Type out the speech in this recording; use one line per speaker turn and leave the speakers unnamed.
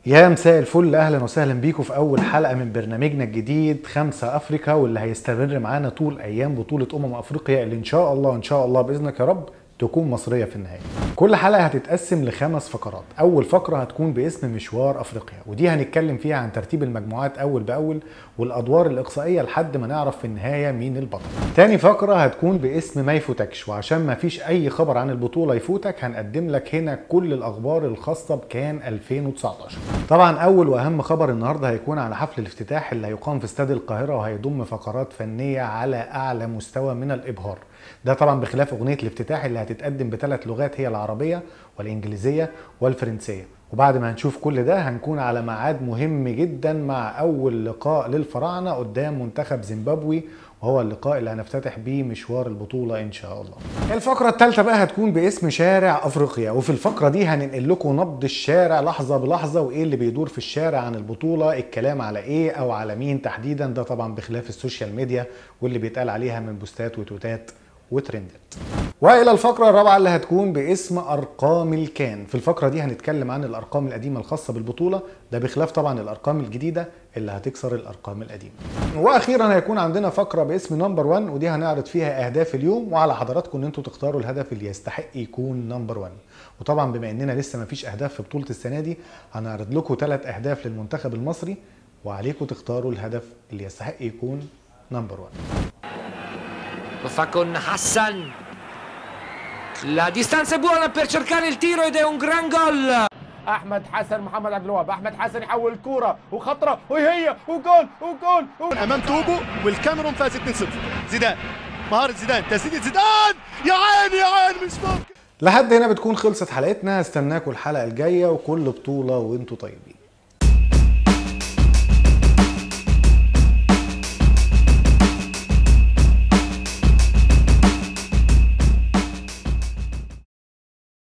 يا مساء الفل اهلا وسهلا بيكم في اول حلقه من برنامجنا الجديد خمسة افريكا واللي هيستمر معانا طول ايام بطوله امم افريقيا اللي ان شاء الله ان شاء الله باذنك يا رب تكون مصريه في النهايه. كل حلقه هتتقسم لخمس فقرات، اول فقره هتكون باسم مشوار افريقيا ودي هنتكلم فيها عن ترتيب المجموعات اول باول والادوار الاقصائيه لحد ما نعرف في النهايه مين البطل. تاني فقره هتكون باسم ما يفوتكش وعشان ما فيش اي خبر عن البطوله يفوتك هنقدم لك هنا كل الاخبار الخاصه بكان 2019. طبعا اول واهم خبر النهارده هيكون على حفل الافتتاح اللي هيقام في استاد القاهره وهيضم فقرات فنيه على اعلى مستوى من الابهار. ده طبعا بخلاف اغنيه الافتتاح اللي هتتقدم بثلاث لغات هي العربيه والانجليزيه والفرنسيه وبعد ما هنشوف كل ده هنكون على ميعاد مهم جدا مع اول لقاء للفراعنه قدام منتخب زيمبابوي وهو اللقاء اللي هنفتتح بيه مشوار البطوله ان شاء الله. الفقره الثالثه بقى هتكون باسم شارع افريقيا وفي الفقره دي هننقل لكم نبض الشارع لحظه بلحظه وايه اللي بيدور في الشارع عن البطوله الكلام على ايه او على مين تحديدا ده طبعا بخلاف السوشيال ميديا واللي بيتقال عليها من بوستات وتويتات وترندت والى الفقره الرابعه اللي هتكون باسم ارقام الكان في الفقره دي هنتكلم عن الارقام القديمه الخاصه بالبطوله ده بخلاف طبعا الارقام الجديده اللي هتكسر الارقام القديمه واخيرا هيكون عندنا فقره باسم نمبر 1 ودي هنعرض فيها اهداف اليوم وعلى حضراتكم ان انتوا تختاروا الهدف اللي يستحق يكون نمبر 1 وطبعا بما اننا لسه ما فيش اهداف في بطوله السنه دي هنعرض لكم ثلاث اهداف للمنتخب المصري وعليكم تختاروا الهدف اللي يستحق يكون نمبر 1
Lo fa con Hassan. La distanza è buona per cercare il tiro ed è un gran gol.
احمد حسن محمد عبد الوهاب احمد حسن يحول كوره وخطره وهي وجول وجول وجول
امام توبو والكاميرون فاز 2-0 زيدان مهاره زيدان تسديده زيدان يا عيني يا عيني مش ممكن
لحد هنا بتكون خلصت حلقتنا استناكم الحلقه الجايه وكل بطوله وانتوا طيبين